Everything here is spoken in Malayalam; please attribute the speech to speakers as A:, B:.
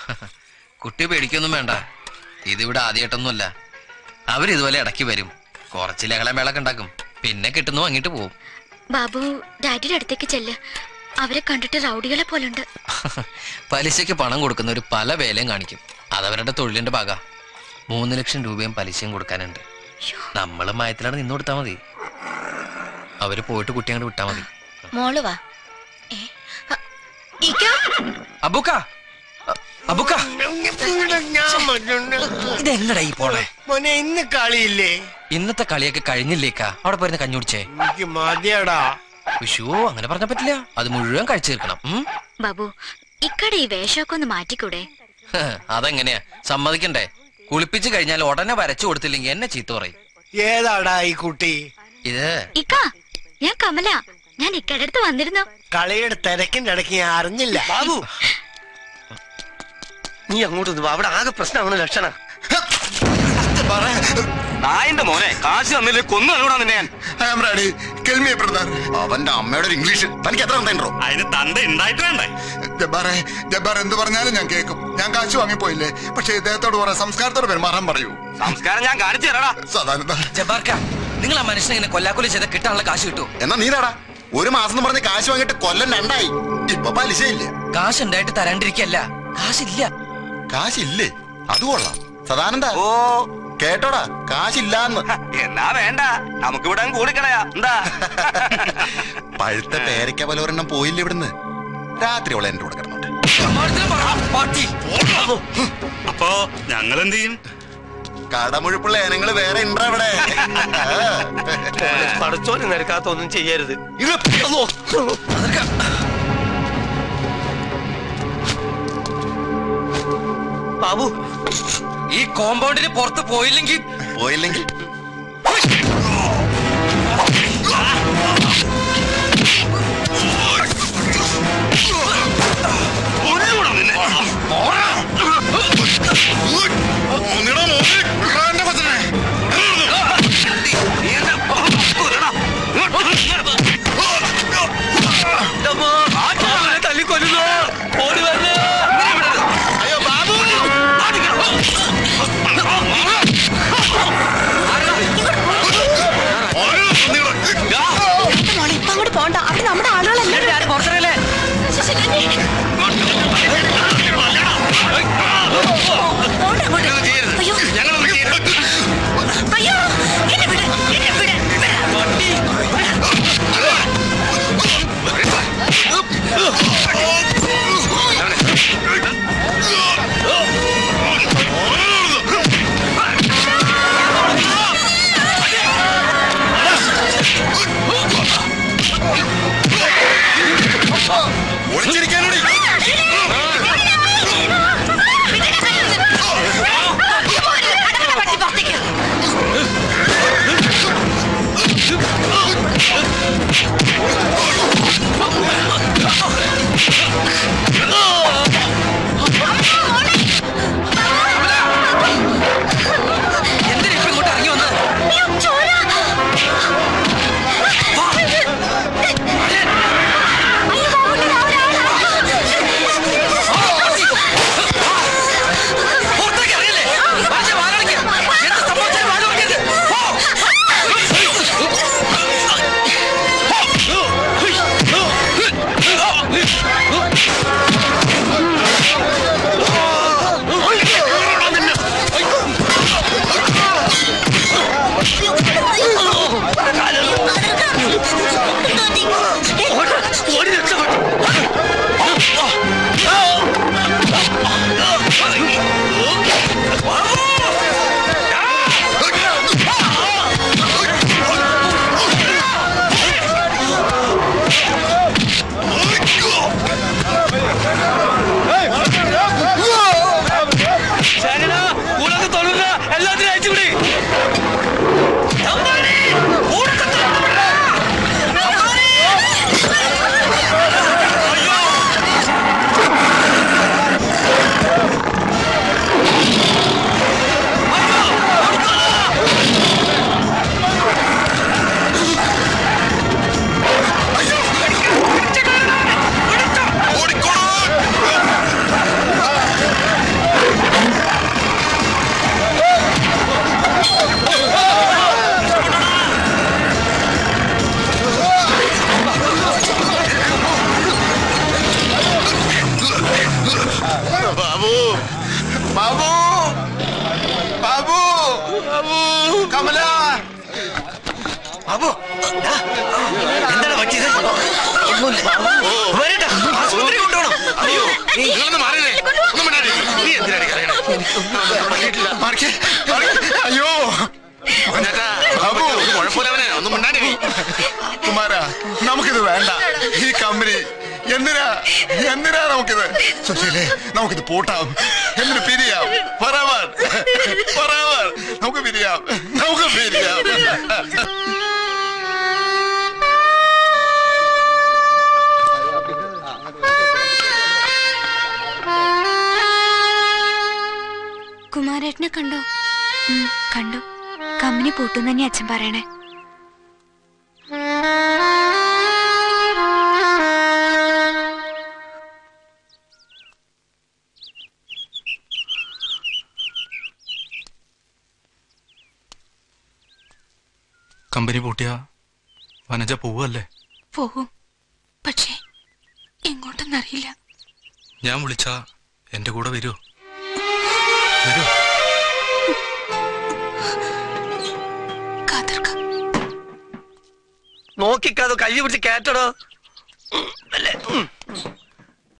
A: കുട്ടി പേടിക്കൊന്നും വേണ്ട ഇതിവിടെ ആദ്യമായിട്ടൊന്നുമല്ല അവരിതുപോലെ ഇടയ്ക്ക് വരും കുറച്ച് ലഹളമേളൊക്കെ ഉണ്ടാക്കും പിന്നെ കിട്ടുന്നു വാങ്ങിട്ട് പോവും
B: ബാബു ഡാഡിയുടെ അടുത്തേക്ക് ചെല്ല് അവരെ കണ്ടിട്ട് റൗഡികളെ പോലുണ്ട്
A: പലിശയ്ക്ക് പണം കൊടുക്കുന്നവർ പല വേലയും കാണിക്കും അതവരുടെ തൊഴിലിന്റെ ഭാഗ മൂന്ന് ലക്ഷം രൂപയും പലിശയും കൊടുക്കാനുണ്ട് നമ്മൾ മയത്തിലാണ് നിന്ന് കൊടുത്താൽ മതി അവര് പോയിട്ട് കുട്ടി അങ്ങോട്ട് വിട്ടാ മതി
B: മോള് വാ
A: അബുക്ക അബുക്ക ഇതെങ്ങടാ ഈ പോളെ
C: മോനെ ഇന്ന് കളിയില്ലേ
A: ഇന്നത്തെ കളിയൊക്കെ കഴിഞ്ഞില്ലേക്കാ അവിടെ പോയിരുന്ന കഞ്ഞി കുടിച്ചേ
C: എനിക്ക് മതിയടാ
A: വിഷു അങ്ങനെ പറഞ്ഞ പറ്റില്ല അത് മുഴുവൻ കഴിച്ചു തീർക്കണം ഉം?
B: ബാബു ഇക്കടെ ഈ വേഷമൊക്കെ ഒന്ന് മാറ്റിക്കൂടെ
A: ഹ്, അതെങ്ങനെയാ സമ്മതിക്കണ്ടേ കുളിപ്പിച്ച് കഴിഞ്ഞാൽ ഉടനെ വരച്ചു കൊടുത്തില്ലെങ്കിൽ എന്നെ ചീത്ത പറയും
C: ഏതാടാ ഈ കുട്ടി
A: ഇത്
B: ഇക്ക ഞാൻ കമല ഞാൻ ഇക്കടെ അടുത്ത് വന്നിരുന്നു
C: കളിയുടെ തിരക്കിന്റെ ഇടയ്ക്ക് ഞാൻ അറിഞ്ഞില്ല
D: ബാബു നീ അങ്ങോട്ട് അവിടെ ആകെ പ്രശ്നമാണ് ലക്ഷണ
E: നായന്റെ മോനെ കാശ് തന്നില്ലേ കൊന്നു തന്നൂടാ നിന്നെ ഞാൻ
F: അവന്റെ അമ്മയുടെ ഒരു ഇംഗ്ലീഷ് തനിക്ക് എത്ര തന്നോ
E: അതിന് തന്ത ഉണ്ടായിട്ട് വേണ്ടേ
F: ജബ്ബാറെ ജബ്ബാർ എന്ത് പറഞ്ഞാലും ഞാൻ കേൾക്കും ഞാൻ കാശ് വാങ്ങിപ്പോയില്ലേ പക്ഷെ ഇദ്ദേഹത്തോട് പറയാം സംസ്കാരത്തോട് പെരുമാറാൻ പറയൂ
E: സംസ്കാരം ഞാൻ കാണിച്ചു തരാടാ
F: സാധാരണ
A: ജബാർക്ക നിങ്ങൾ ആ മനുഷ്യനെ ഇങ്ങനെ കൊല്ലാക്കൊല്ലി ചെയ്ത കിട്ടാനുള്ള കാശ് കിട്ടൂ
F: എന്നാ നീതാടാ ഒരു മാസം എന്ന് പറഞ്ഞ് കാശ് വാങ്ങിയിട്ട് കൊല്ലം രണ്ടായി ഇപ്പൊ പലിശയില്ല
A: കാശ് ഉണ്ടായിട്ട് തരാണ്ടിരിക്കല്ല കാശില്ല
F: കാശില്ലേ അത് കൊള്ളാം സദാനന്ദ
E: ഓ
F: കേട്ടോടാ കാശില്ലാന്ന്
E: എന്നാ വേണ്ട നമുക്ക് ഇവിടെ കൂടിക്കളയാ എന്താ
F: പഴുത്ത പേരയ്ക്ക പോലെ ഒരെണ്ണം പോയില്ല ഇവിടുന്ന് രാത്രി അവളെ എന്റെ കൂടെ കിടന്നോട്ടെ
E: അപ്പോ ഞങ്ങൾ എന്ത് ചെയ്യും
F: കടമുഴുപ്പുള്ള ഇനങ്ങൾ വേറെ ഉണ്ടോ ഇവിടെ
D: പടച്ചോന് നിരക്കാത്ത ഒന്നും ചെയ്യരുത് ബാബു
A: ഈ കോമ്പൗണ്ടിന് പുറത്ത് പോയില്ലെങ്കിൽ
F: പോയില്ലെങ്കിൽ
D: തല്ലിക്കൊല്ലുന്നു ഓടി വരണേ
B: ഇപ്പൊ അങ്ങോട്ട് പോണ്ട അവിടെ നമ്മുടെ ആളുകളല്ലേ
A: പുറത്തിറങ്ങല്ലേ
B: അയ്യോ അയ്യോ എന്നെ വിട് എന്നെ വിട്
F: ഒളിച്ചിരിക്കാനോടി
A: എന്തിനാ ഇപ്പൊ ഇങ്ങോട്ട് ഇറങ്ങി വന്നത് പുറത്തേക്ക് ഇറങ്ങില്ലേ വാശി വാലടിക്ക്. എന്ത് സംഭവിച്ചാലും വാല് തുറക്കരുത്. പോ.
F: ബാബു ബാബു ബാബു ബാബു കമല
D: ബാബു ദാ, എന്താണ് പറ്റിയത് ഒന്നുമില്ല വരട്ടെ ആശുപത്രി കൊണ്ടുപോകണം അയ്യോ നീ
F: നിങ്ങളൊന്ന് മാറിയേ ഒന്നും മിണ്ടാതിരി.
D: നീ എന്തിനാണ് കരയണേ
F: മാറിക്കേ, മാറിക്കേ. അയ്യോ ബാബു
E: കുഴപ്പമില്ലവനെ ഒന്നും മിണ്ടാണ്ടി
F: കുമാര നമുക്കിത് വേണ്ട ഈ കമ്പനി എന്തിനാ എന്തിനാ നമുക്കിത് സുശീലേ നമുക്കിത് പൂട്ടാം എന്നിട്ട് പിരിയാം forever. Forever. നമുക്ക് പിരിയാം നമുക്ക് പിരിയാം
B: കുമാരേട്ടനെ കണ്ടോ ഉം, കണ്ടു കമ്പനി പൂട്ടും തന്നെ അച്ഛൻ പറയണേ
G: കമ്പനി പൂട്ടിയ വനജ പോവല്ലേ
B: പോവും പക്ഷേ എങ്ങോട്ടെന്നറിയില്ല
G: ഞാൻ വിളിച്ച എന്റെ കൂടെ വരുമോ വരുമോ
B: കാത്തിർക്കാം
D: നോക്കിക്കാതെ കൈ പിടിച്ച് കേട്ടടോ ഉം, അല്ലേ ഉം.